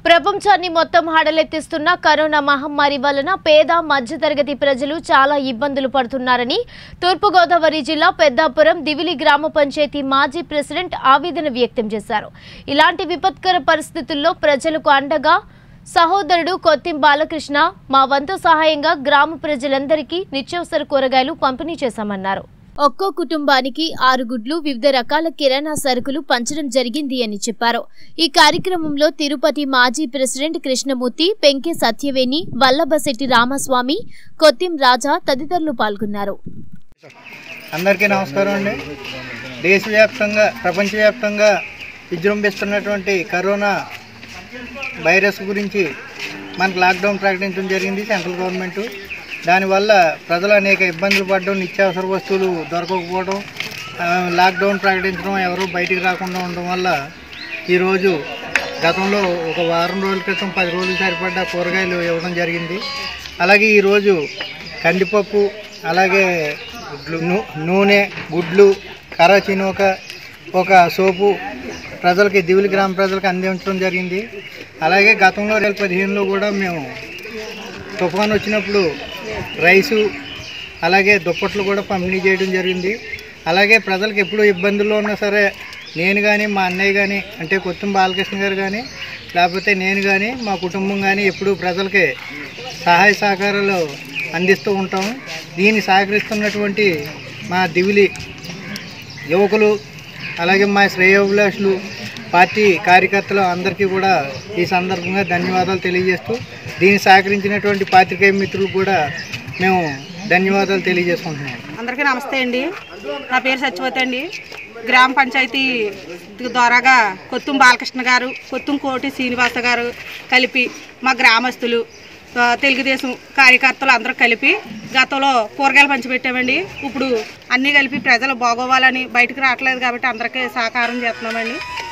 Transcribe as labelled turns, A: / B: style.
A: ప్రపంచాన్ని మొత్తం హడలెత్తిస్తున్న కరోనా మహమ్మారి వలన పేద మధ్యతరగతి ప్రజలు చాలా ఇబ్బందులు పడుతున్నారని తూర్పుగోదావరి జిల్లా పెద్దాపురం దివిలి గ్రామ పంచాయతీ మాజీ ప్రెసిడెంట్ ఆవేదన వ్యక్తం చేశారు ఇలాంటి విపత్కర పరిస్థితుల్లో ప్రజలకు అండగా సహోదరుడు కొత్తిం బాలకృష్ణ మా వంతు సహాయంగా గ్రామ ప్రజలందరికీ నిత్యావసర కూరగాయలు పంపిణీ చేశామన్నారు ఒక్కో కుటుంబానికి ఆరు గుడ్లు వివిధ రకాల కిరాణా సరుకులు పంచడం జరిగింది అని చెప్పారు ఈ కార్యక్రమంలో తిరుపతి మాజీ ప్రెసిడెంట్ కృష్ణమూర్తి పెంకె సత్యవేణి వల్లభశెట్టి రామస్వామి కొత్తిం రాజా తదితరులు పాల్గొన్నారు
B: అందరికీ నమస్కారం అండి దేశవ్యాప్తంగా ప్రపంచవ్యాప్తంగా విజృంభిస్తున్నటువంటి కరోనా వైరస్ గురించి మనకు లాక్డౌన్ ప్రకటించడం జరిగింది సెంట్రల్ గవర్నమెంట్ దానివల్ల ప్రజలు అనేక ఇబ్బందులు పడడం నిత్యావసర వస్తువులు దొరకకపోవడం ఆ, లాక్డౌన్ ప్రకటించడం ఎవరు బయటికి రాకుండా ఉండడం వల్ల ఈరోజు గతంలో ఒక వారం రోజుల క్రితం పది రోజులు సరిపడ్డ కూరగాయలు ఇవ్వడం జరిగింది అలాగే ఈరోజు కందిపప్పు అలాగే నూ- నూనె గుడ్లు కరాచినోక ఒక సోపు ప్రజలకి దివిలి గ్రామ ప్రజలకు అందించడం జరిగింది అలాగే గతంలో రెండు వేల పదిహేనులో కూడా మేము తుఫాన్ వచ్చినప్పుడు రైసు అలాగే దుప్పట్లు కూడా పంపిణీ చేయడం జరిగింది అలాగే ప్రజలకు ఎప్పుడు ఇబ్బందుల్లో ఉన్నా సరే నేను కానీ మా అన్నయ్య కానీ అంటే కొత్తం బాలకృష్ణ గారు కానీ లేకపోతే నేను కానీ మా కుటుంబం కానీ ఎప్పుడు ప్రజలకి సహాయ సహకారాలు అందిస్తూ ఉంటాము దీన్ని సహకరిస్తున్నటువంటి మా దివిలి యువకులు అలాగే మా శ్రేయోభిలాషులు పార్టీ కార్యకర్తలు అందరికీ కూడా ఈ సందర్భంగా ధన్యవాదాలు తెలియజేస్తూ దీన్ని సహకరించినటువంటి పాత్రికేయ మిత్రులకు కూడా మేము ధన్యవాదాలు తెలియజేసుకుంటున్నాం
C: అందరికీ నమస్తే అండి నా పేరు సత్యవతి అండి గ్రామ పంచాయతీ ద్వారాగా కొత్తుం బాలకృష్ణ గారు కొత్తుం కోటి శ్రీనివాస గారు కలిపి మా గ్రామస్తులు ఆ, తెలుగుదేశం కార్యకర్తలు అందరూ కలిపి గతంలో కూరగాయలు పంచిపెట్టామండి ఇప్పుడు అన్నీ కలిపి ప్రజలు బాగోవాలని బయటకు రావట్లేదు కాబట్టి అందరికీ సహకారం చేస్తున్నామండి